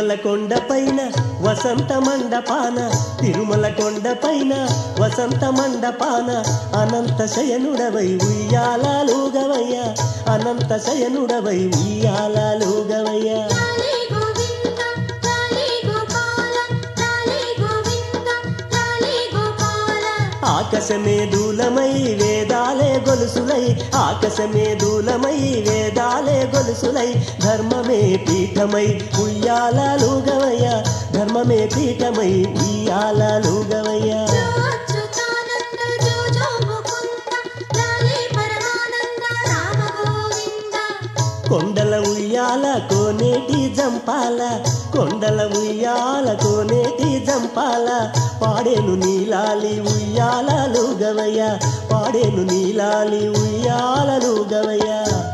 తిరుమల కొండ పైన వసంత మండపాన తిరుమల కొండ పైన వసంత మండపాన అనంత శయనుడవై ఉయ్యాలూగవయ్య అనంత శయనుడవై ఉయ్యాలూగవయ్య లాలి గోవింద లాలి గోపాల లాలి గోవింద లాలి గోపాల ఆకాశమే దూలమై వేదాలే గొలుసులై ఆకాశమే దూలమై వేదాలే గొలుసులై ధర్మమే పీఠమై ఉయ్యాలూగవయ్య ధర్మమే పీఠమై ఉయ్యాలూగవయ్య జో అచ్యుతానంద జో జో ముకుంద లాలి పరమానంద రామ గోవింద కొండల ఉయ్యాల కోనేటి జంపాల కొండల ఉయ్యాల కోనేటి జంపాల పాడేను నీలాలి ఉయ్యాలలుగవయ్య పాడేను నీలాలి ఉయ్యాలలుగవయ్య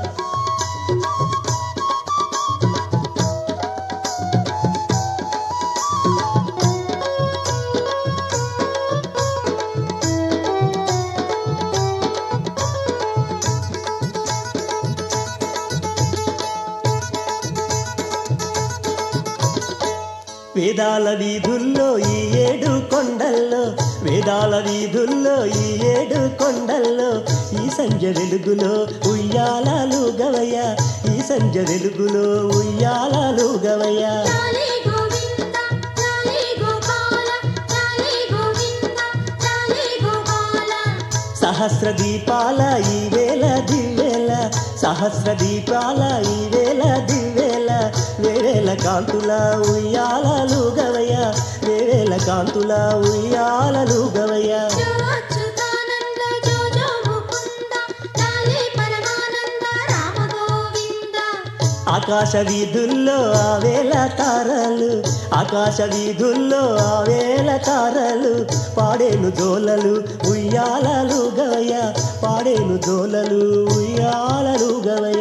వేదాల వీధుల్లో ఈ ఏడు కొండల్లో వేదాల వీధుల్లో ఈ ఏడు కొండల్లో ఈ సంజ వెలుగులో ఉయ్యాలాలు గవయ్య ఈ సంజ వెలుగులో ఉయ్యాలాలు గవయ్య లాలి గోవింద లాలి గోపాల లాలి గోవింద లాలి గోపాల సహస్ర దీపాల ఈ వేల దివ్వేల సహస్ర దీపాల ఈ వేల దివ్వేల వేవేల కాంతుల ఉయ్యాలలు గవయ్య వేవేల కాంతుల ఉయ్యాలలు గవయ్య జో అచ్యుతానంద జో జో ముకుంద లాలి పరమానంద రామ గోవింద ఆకాశ వీధుల్లో ఆ వేల తారలు ఆకాశ వీధుల్లో ఆ వేల తారలు పాడేను జోలలు ఉయ్యాలలు గవయ్య పాడేను జోలలు ఉయ్యాలలు గవయ్య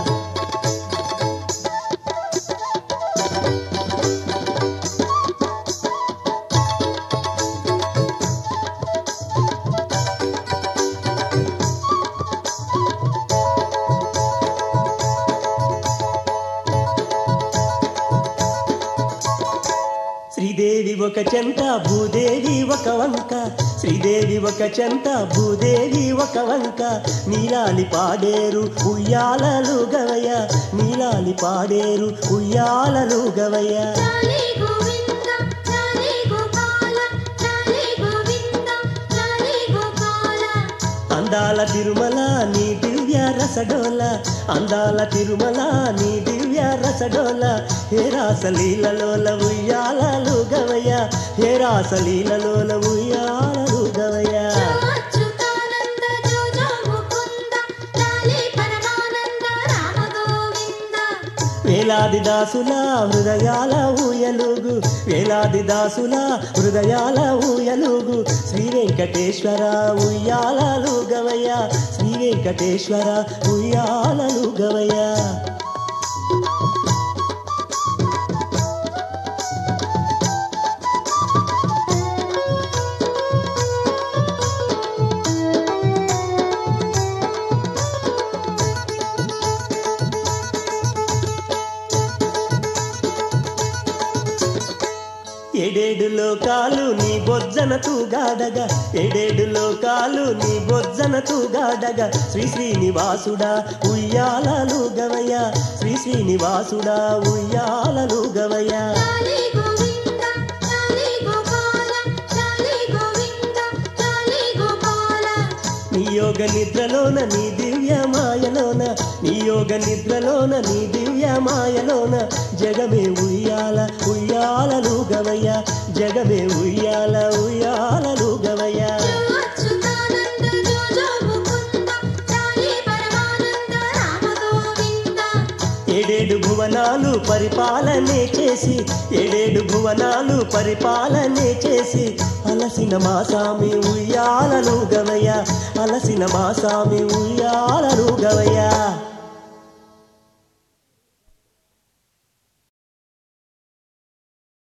శ్రీదేవి ఒక చెంత భూదేవి ఒక వంక శ్రీదేవి ఒక చెంత భూదేవి ఒక వంక నీలాలి పాడేరు ఉయ్యాలలు గవయ్య నీలాలి పాడేరు ఉయ్యాలలు గవయ్య లాలి గోవింద లాలి గోపాల లాలి గోవింద లాలి గోపాల అందాల తిరుమల నీ దివ్య రసడోల అందాల తిరుమల నీ దివ్య రసడోల హే రాసలీలలోల ఉయ్యాలలు గవయ్య హే రాసలీలలోల ఉయ్యాలలు గవయ్య జో అచ్యుతానంద జో జో ముకుంద లాలి పరమానంద రామ గోవింద వేలాది దాసుల హృదయాల ఊయలుగు వేలాది దాసుల హృదయాల ఊయలుగు శ్రీ వెంకటేశ్వర ఉయ్యాలలు గవయ్య శ్రీ వెంకటేశ్వర ఉయ్యాలలు గవయ్య ఏడేడు లోకాలు నీ బొజ్జన తూగాడగా ఏడేడు లోకాలు నీ బొజ్జన తూగాడగా శ్రీ శ్రీనివాసుడా ఉయ్యాలలు గవయ్య శ్రీ శ్రీనివాసుడా ఉయ్యాలలు గవయ్య లాలి గోవింద లాలి గోపాల లాలి గోవింద లాలి గోపాల నీ యోగ నిద్రలోన నీ దివ్య మాయలోన నీ యోగ నిద్రలోన నీ దివ్య మాయలోన జగమే ఉయ్యాల ఉయ్యాలలు గవయ్య జగమే ఉయ్యాల ఉయ్యాలలు గవయ్య జో అచ్యుతానంద జో జో ముకుంద లాలి పరమానంద రామ గోవింద ఏడేడు భువనాలు పరిపాలనే చేసి ఏడేడు భువనాలు పరిపాలనే చేసి అలసిన మా సామి ఉయ్యాలలు గవయ్య అలసిన మా సామి ఉయ్యాల